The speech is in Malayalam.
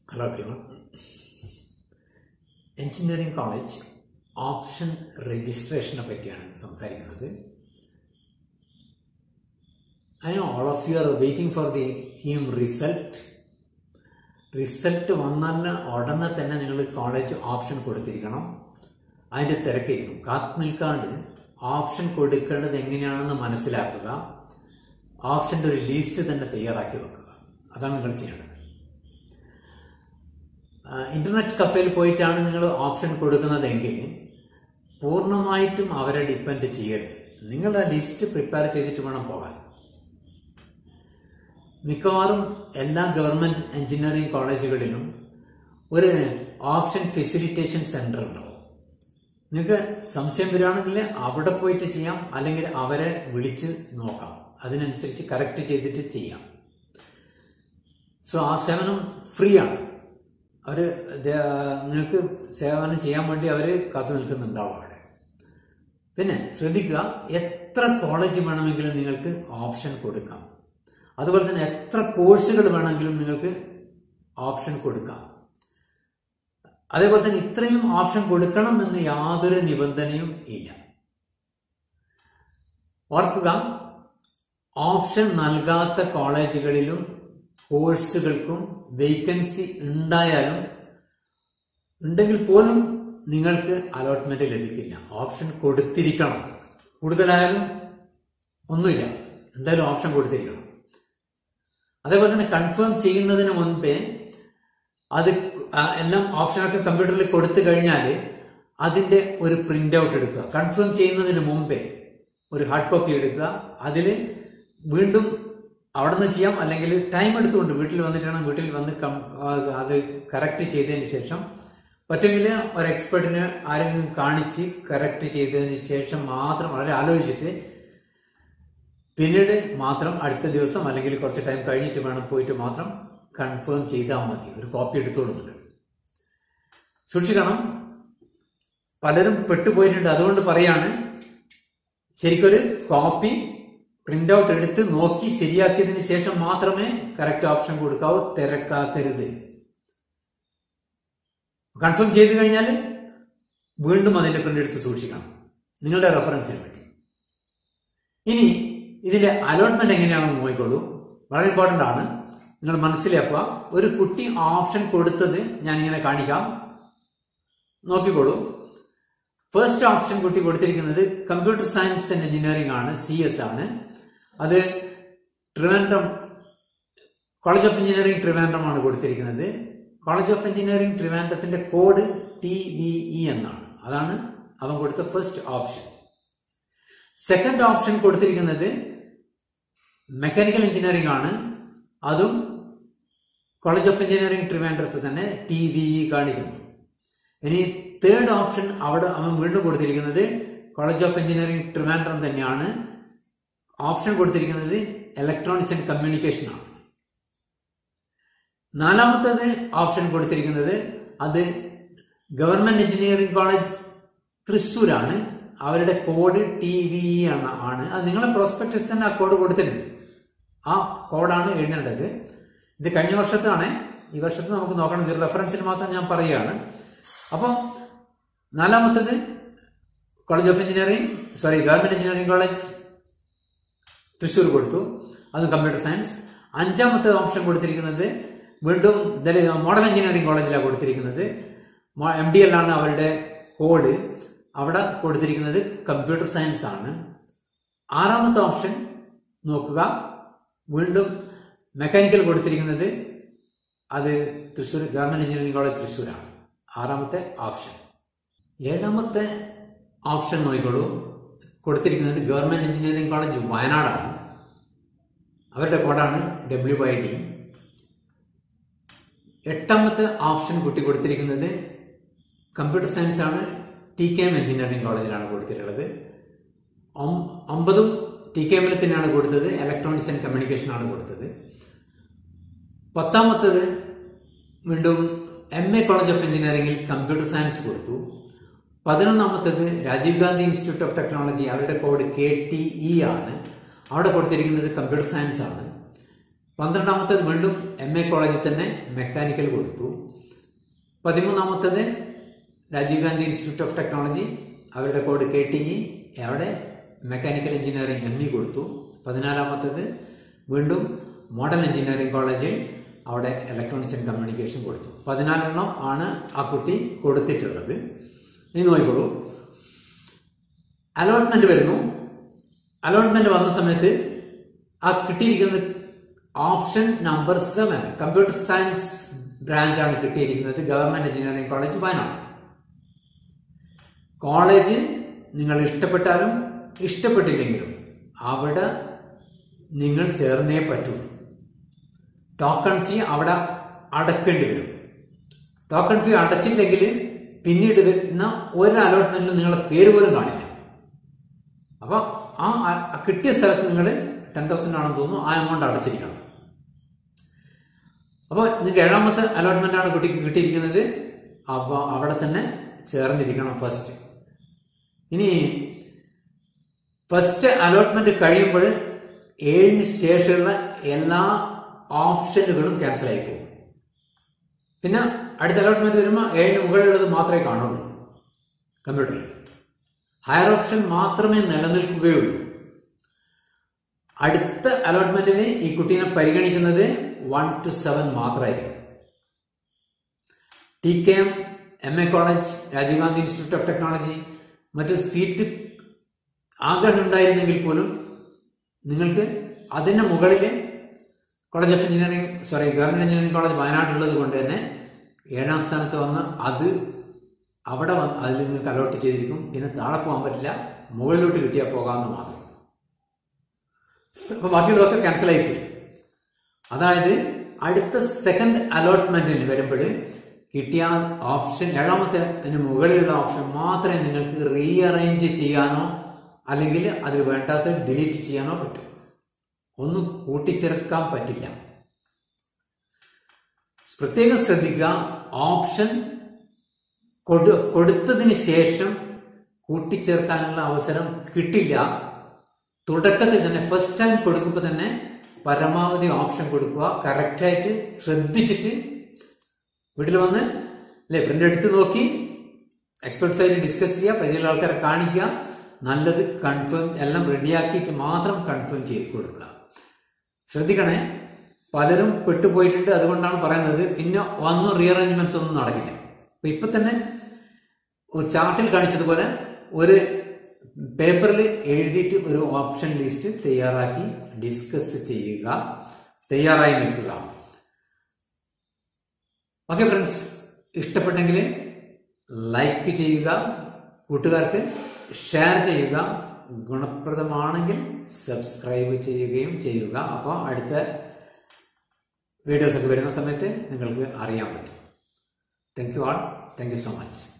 hello everyone engineering college option രജിസ്ട്രേഷനെ പറ്റിയാണ് സംസാരിക്കുന്നത് I know all of you are waiting for the KEAM result result വന്നാൽ ഉടനെ തന്നെ നിങ്ങൾ കോളേജ് ഓപ്ഷൻ കൊടുത്തിരിക്കണം അതിൻ്റെ തിരക്കിരിക്കണം കാത്തു നിൽക്കാണ്ട് ഓപ്ഷൻ കൊടുക്കേണ്ടത് എങ്ങനെയാണെന്ന് മനസ്സിലാക്കുക ഓപ്ഷൻ്റെ ഒരു ലിസ്റ്റ് തന്നെ തയ്യാറാക്കി വെക്കുക അതാണ് നിങ്ങൾ ചെയ്യേണ്ടത് ഇന്റർനെറ്റ് കഫേയിൽ പോയിട്ടാണ് നിങ്ങൾ ഓപ്ഷൻ കൊടുക്കുന്നതെങ്കിൽ പൂർണ്ണമായിട്ടും അവരെ ഡിപ്പെൻഡ് ചെയ്യരുത് നിങ്ങൾ ആ ലിസ്റ്റ് പ്രിപ്പയർ ചെയ്തിട്ട് വേണം പോകാൻ മിക്കവാറും എല്ലാ ഗവൺമെന്റ് എഞ്ചിനീയറിംഗ് കോളേജുകളിലും ഒരു ഓപ്ഷൻ ഫെസിലിറ്റേഷൻ സെന്റർ ഉണ്ടാവും നിങ്ങൾക്ക് സംശയം വരികയാണെങ്കിൽ അവിടെ പോയിട്ട് ചെയ്യാം അല്ലെങ്കിൽ അവരെ വിളിച്ച് നോക്കാം അതിനനുസരിച്ച് കറക്റ്റ് ചെയ്തിട്ട് ചെയ്യാം സോ ആ സേവനം ഫ്രീ ആണ് അവർ നിങ്ങൾക്ക് സേവനം ചെയ്യാൻ വേണ്ടി അവർ കാത്തു നിൽക്കുന്നുണ്ടാവും അവിടെ പിന്നെ ശ്രദ്ധിക്കുക എത്ര കോളേജ് വേണമെങ്കിലും നിങ്ങൾക്ക് ഓപ്ഷൻ കൊടുക്കാം അതുപോലെ തന്നെ എത്ര കോഴ്സുകൾ വേണമെങ്കിലും നിങ്ങൾക്ക് ഓപ്ഷൻ കൊടുക്കാം അതേപോലെ തന്നെ ഇത്രയും ഓപ്ഷൻ കൊടുക്കണം എന്ന് യാതൊരു നിബന്ധനയും ഇല്ല ഓർക്കുക ഓപ്ഷൻ നൽകാത്ത കോളേജുകളിലും കോഴ്സുകൾക്കും വേക്കൻസി ഉണ്ടായാലും ഉണ്ടെങ്കിൽ പോലും നിങ്ങൾക്ക് അലോട്ട്മെന്റ് ലഭിക്കില്ല ഓപ്ഷൻ കൊടുത്തിരിക്കണം കൂടുതലായാലും ഒന്നുമില്ല എന്തായാലും ഓപ്ഷൻ കൊടുത്തിരിക്കണം അതേപോലെ തന്നെ കൺഫേം ചെയ്യുന്നതിന് മുൻപേ അത് എല്ലാം ഓപ്ഷനൊക്കെ കമ്പ്യൂട്ടറിൽ കൊടുത്തു കഴിഞ്ഞാൽ അതിന്റെ ഒരു പ്രിന്റ് ഔട്ട് എടുക്കുക കൺഫേം ചെയ്യുന്നതിന് മുമ്പേ ഒരു ഹാർഡ് കോപ്പി എടുക്കുക അതിൽ വീണ്ടും അവിടെ നിന്ന് ചെയ്യാം അല്ലെങ്കിൽ ടൈം എടുത്തുകൊണ്ട് വീട്ടിൽ വന്നിട്ടാണ് വീട്ടിൽ വന്ന് അത് കറക്റ്റ് ചെയ്തതിന് ശേഷം പറ്റുമെങ്കിൽ ഒരു എക്സ്പെർട്ടിനെ ആരെങ്കിലും കാണിച്ച് കറക്റ്റ് ചെയ്തതിന് ശേഷം മാത്രം വളരെ ആലോചിച്ചിട്ട് പിന്നീട് മാത്രം അടുത്ത ദിവസം അല്ലെങ്കിൽ കുറച്ച് ടൈം കഴിഞ്ഞിട്ട് വേണം പോയിട്ട് മാത്രം കൺഫേം ചെയ്താൽ മതി ഒരു കോപ്പി എടുത്തോളുന്നുണ്ട് സൂക്ഷിക്കണം പലരും പെട്ടുപോയിട്ടുണ്ട് അതുകൊണ്ട് പറയാണ് ശരിക്കൊരു കോപ്പി പ്രിന്റ് ഔട്ട് എടുത്ത് നോക്കി ശരിയാക്കിയതിന് ശേഷം മാത്രമേ കറക്റ്റ് ഓപ്ഷൻ കൊടുക്കാവൂ തിരക്കാക്കരുത് കൺഫേം ചെയ്ത് കഴിഞ്ഞാൽ വീണ്ടും അതിന്റെ പ്രിന്റ് എടുത്ത് സൂക്ഷിക്കണം നിങ്ങളുടെ റെഫറൻസിന് വേണ്ടി ഇനി ഇതിന്റെ അലോട്ട്മെന്റ് എങ്ങനെയാണെന്ന് നോക്കിക്കോളൂ വളരെ ഇമ്പോർട്ടന്റ് ആണ് നിങ്ങൾ മനസ്സിലാക്കുക ഒരു കുട്ടി ഓപ്ഷൻ കൊടുത്തത് ഞാൻ ഇങ്ങനെ കാണിക്കാം നോക്കിക്കോളൂ ഫസ്റ്റ് ഓപ്ഷൻ കുട്ടി കൊടുത്തിരിക്കുന്നത് കമ്പ്യൂട്ടർ സയൻസ് ആൻഡ് എഞ്ചിനീയറിംഗ് ആണ് സി എസ് ആണ് അത് Trivandrum college of engineering Trivandrum ആണ് കൊടുത്തിരിക്കുന്നത് കോളേജ് ഓഫ് എഞ്ചിനീയറിംഗ് ട്രിവാൻഡ്രത്തിന്റെ കോഡ് ടി വി ഇ എന്നാണ് അതാണ് അവൻ കൊടുത്ത ഫസ്റ്റ് ഓപ്ഷൻ സെക്കൻഡ് ഓപ്ഷൻ കൊടുത്തിരിക്കുന്നത് മെക്കാനിക്കൽ എഞ്ചിനീയറിംഗ് ആണ് അതും കോളേജ് ഓഫ് എഞ്ചിനീയറിംഗ് ട്രിവാൻഡ്രത്ത് തന്നെ ടി വി ഇ കാണിക്കുന്നു ഇനി തേർഡ് ഓപ്ഷൻ അവിടെ അവൻ വീണ്ടും കൊടുത്തിരിക്കുന്നത് കോളേജ് ഓഫ് എഞ്ചിനീയറിംഗ് ട്രിവാൻഡ്രം തന്നെയാണ് ഓപ്ഷൻ കൊടുത്തിരിക്കുന്നത് ഇലക്ട്രോണിക്സ് ആൻഡ് കമ്മ്യൂണിക്കേഷൻ ആണ് നാലാമത്തത് ഓപ്ഷൻ കൊടുത്തിരിക്കുന്നത് അത് ഗവൺമെന്റ് എഞ്ചിനീയറിംഗ് കോളേജ് തൃശ്ശൂരാണ് അവരുടെ കോഡ് ടി വി ഇ ആണ് ആണ് അത് നിങ്ങളെ പ്രോസ്പെക്ടസ് തന്നെ ആ കോഡ് കൊടുത്തിട്ടുണ്ട് ആ കോഡാണ് എഴുതേണ്ടത് ഇത് കഴിഞ്ഞ വർഷത്താണ് ഈ വർഷത്ത് നമുക്ക് നോക്കണം ഇത് റെഫറൻസിന് മാത്രം ഞാൻ പറയുകയാണ് അപ്പോൾ നാലാമത്തത് college of engineering sorry government engineering college Thrissur കൊടുത്തു അത് കമ്പ്യൂട്ടർ സയൻസ് അഞ്ചാമത്തെ ഓപ്ഷൻ കൊടുത്തിരിക്കുന്നത് വീണ്ടും മോഡൽ എഞ്ചിനീയറിംഗ് കോളേജിലാണ് കൊടുത്തിരിക്കുന്നത് എം ഡി എൽ ആണ് അവരുടെ കോഡ് അവിടെ കൊടുത്തിരിക്കുന്നത് കമ്പ്യൂട്ടർ സയൻസ് ആണ് ആറാമത്തെ ഓപ്ഷൻ നോക്കുക വീണ്ടും മെക്കാനിക്കൽ കൊടുത്തിരിക്കുന്നത് അത് തൃശ്ശൂർ ഗവൺമെന്റ് എഞ്ചിനീയറിംഗ് കോളേജ് തൃശ്ശൂരാണ് ആറാമത്തെ ഓപ്ഷൻ ഏഴാമത്തെ ഓപ്ഷൻ നോക്കിക്കോളൂ കൊടുത്തിരിക്കുന്നത് ഗവൺമെന്റ് എഞ്ചിനീയറിംഗ് കോളേജ് വയനാടാണ് അവരുടെ കോഡാണ് ഡബ്ല്യു ഐ ഡി എട്ടാമത്തെ ഓപ്ഷൻ കുട്ടി കൊടുത്തിരിക്കുന്നത് കമ്പ്യൂട്ടർ സയൻസ് ആണ് ടി കെ എം എഞ്ചിനീയറിംഗ് കോളേജിലാണ് കൊടുത്തിട്ടുള്ളത് ഒമ്പതും ടി കെ എമ്മിൽ തന്നെയാണ് കൊടുത്തത് ഇലക്ട്രോണിക്സ് ആൻഡ് കമ്മ്യൂണിക്കേഷൻ ആണ് കൊടുത്തത് പത്താമത്തത് വീണ്ടും എം എ കോളേജ് ഓഫ് എഞ്ചിനീയറിംഗിൽ കമ്പ്യൂട്ടർ സയൻസ് കൊടുത്തു പതിനൊന്നാമത്തത് Rajiv Gandhi institute of technology അവരുടെ കോഡ് കെ ടി ഇ ആണ് അവിടെ കൊടുത്തിരിക്കുന്നത് കമ്പ്യൂട്ടർ സയൻസ് ആണ് പന്ത്രണ്ടാമത്തേത് വീണ്ടും എം എ കോളേജിൽ തന്നെ മെക്കാനിക്കൽ കൊടുത്തു പതിമൂന്നാമത്തേത് Rajiv Gandhi institute of technology അവരുടെ കോഡ് കെ ടി ഇ അവിടെ മെക്കാനിക്കൽ എഞ്ചിനീയറിംഗ് എം ഇ കൊടുത്തു പതിനാലാമത്തേത് വീണ്ടും മോഡൽ എഞ്ചിനീയറിംഗ് കോളേജിൽ അവിടെ ഇലക്ട്രോണിക്സ് ആൻഡ് കമ്മ്യൂണിക്കേഷൻ കൊടുത്തു പതിനാലെണ്ണം ആണ് ആ കുട്ടി കൊടുത്തിട്ടുള്ളത് ഇനി നോക്കിക്കോളൂ അലോട്ട്മെന്റ് വരുന്നു അലോട്ട്മെന്റ് വന്ന സമയത്ത് ആ കിട്ടിയിരിക്കുന്നത് option number seven computer science ബ്രാഞ്ചാണ് കിട്ടിയിരിക്കുന്നത് government engineering college Wayanad college നിങ്ങൾ ഇഷ്ടപ്പെട്ടാലും ഇഷ്ടപ്പെട്ടില്ലെങ്കിലും അവിടെ നിങ്ങൾ ചേർന്നേ പറ്റൂ ടോക്കൺ ഫീ അവിടെ അടക്കേണ്ടി വരും ടോക്കൺ ഫീ അടച്ചില്ലെങ്കിൽ പിന്നീട് വരുന്ന ഒരു അലോട്ട്മെന്റിലും നിങ്ങളെ പേര് പോലും കാണില്ല അപ്പോൾ ആ ആ കിട്ടിയ സ്ഥലത്ത് നിങ്ങൾ ടെൻ തൗസൻഡ് ആണെന്ന് തോന്നുന്നു ആ എമൗണ്ട് അടച്ചിരിക്കണം അപ്പോൾ നിങ്ങൾക്ക് ഏഴാമത്തെ അലോട്ട്മെന്റ് ആണ് കുട്ടിക്ക് കിട്ടിയിരിക്കുന്നത് അപ്പോൾ അവിടെ തന്നെ ചേർന്നിരിക്കണം ഫസ്റ്റ് ഇനി ഫസ്റ്റ് അലോട്ട്മെന്റ് കഴിയുമ്പോൾ ഏഴിന് ശേഷമുള്ള എല്ലാ ഓപ്ഷനുകളും ക്യാൻസൽ ആയി പോകും പിന്നെ അടുത്ത അലോട്ട്മെന്റ് വരുമ്പോൾ ഏഴിന് മുകളിലുള്ളത് മാത്രമേ കാണുള്ളൂ കമ്പ്യൂട്ടറിൽ ഹയർ ഓപ്ഷൻ മാത്രമേ നിലനിൽക്കുകയുള്ളൂ അടുത്ത അലോട്ട്മെന്റിന് ഈ കുട്ടീനെ പരിഗണിക്കുന്നത് വൺ ടു സെവൻ മാത്രമായിരിക്കും T K M M A college Rajiv Gandhi institute of technology മറ്റു സീറ്റ് ആഗ്രഹം ഉണ്ടായിരുന്നെങ്കിൽ പോലും നിങ്ങൾക്ക് അതിന്റെ മുകളിൽ college of engineering sorry government engineering college വയനാട്ടിലുള്ളത് കൊണ്ട് തന്നെ ഏഴാം സ്ഥാനത്ത് വന്ന് അത് അവിടെ വന്ന് അതിൽ നിങ്ങൾക്ക് അലോട്ട് ചെയ്തിരിക്കും പിന്നെ താഴെ പോകാൻ പറ്റില്ല മുകളിലോട്ട് കിട്ടിയാൽ പോകാമെന്ന് മാത്രം അപ്പൊ ബാക്കിയുള്ളതൊക്കെ ക്യാൻസൽ ആയിപ്പോയി അതായത് അടുത്ത സെക്കൻഡ് അലോട്ട്മെന്റിന് വരുമ്പോൾ കിട്ടിയ ഓപ്ഷൻ ഏഴാമത്തെ അതിന് മുകളിലുള്ള ഓപ്ഷൻ മാത്രമേ നിങ്ങൾക്ക് റീഅറേഞ്ച് ചെയ്യാനോ അല്ലെങ്കിൽ അതിൽ വേണ്ടാത്ത ഡിലീറ്റ് ചെയ്യാനോ പറ്റൂ ഒന്നും കൂട്ടിച്ചേർക്കാൻ പറ്റില്ല പ്രത്യേകം ശ്രദ്ധിക്കുക ഓപ്ഷൻ കൊടു കൊടുത്തതിന് ശേഷം കൂട്ടിച്ചേർക്കാനുള്ള അവസരം കിട്ടില്ല തുടക്കത്തിൽ തന്നെ ഫസ്റ്റ് ടൈം കൊടുക്കുമ്പോൾ തന്നെ പരമാവധി ഓപ്ഷൻ കൊടുക്കുക കറക്റ്റായിട്ട് ശ്രദ്ധിച്ചിട്ട് വീട്ടിൽ വന്ന് അല്ലെ പ്രിന്റ് എടുത്ത് നോക്കി എക്സ്പെർട്സ് ആയിട്ട് ഡിസ്കസ് ചെയ്യുക പരിചയമുള്ള ആൾക്കാരെ കാണിക്കുക നല്ലത് കൺഫേം എല്ലാം റെഡിയാക്കിയിട്ട് മാത്രം കൺഫേം ചെയ്ത് കൊടുക്കുക ശ്രദ്ധിക്കണേ പലരും പെട്ടുപോയിട്ടുണ്ട് അതുകൊണ്ടാണ് പറയുന്നത് പിന്നെ ഒന്നും റീഅറേഞ്ച്മെന്റ്സ് ഒന്നും നടക്കില്ല അപ്പൊ ഇപ്പൊ തന്നെ ഒരു ചാർട്ടിൽ കാണിച്ചതുപോലെ ഒരു പേപ്പറിൽ എഴുതിയിട്ട് ഒരു ഓപ്ഷൻ ലിസ്റ്റ് തയ്യാറാക്കി ഡിസ്കസ് ചെയ്യുക തയ്യാറായി നിൽക്കുക ഓക്കെ ഫ്രണ്ട്സ് ഇഷ്ടപ്പെട്ടെങ്കിൽ ലൈക്ക് ചെയ്യുക കൂട്ടുകാർക്ക് ഷെയർ ചെയ്യുക ഗുണപ്രദമാണെങ്കിൽ സബ്സ്ക്രൈബ് ചെയ്യുകയും ചെയ്യുക അപ്പോൾ അടുത്ത വീഡിയോസ് ഒക്കെ വരുന്ന സമയത്ത് നിങ്ങൾക്ക് അറിയാൻ പറ്റും thank you all thank you so much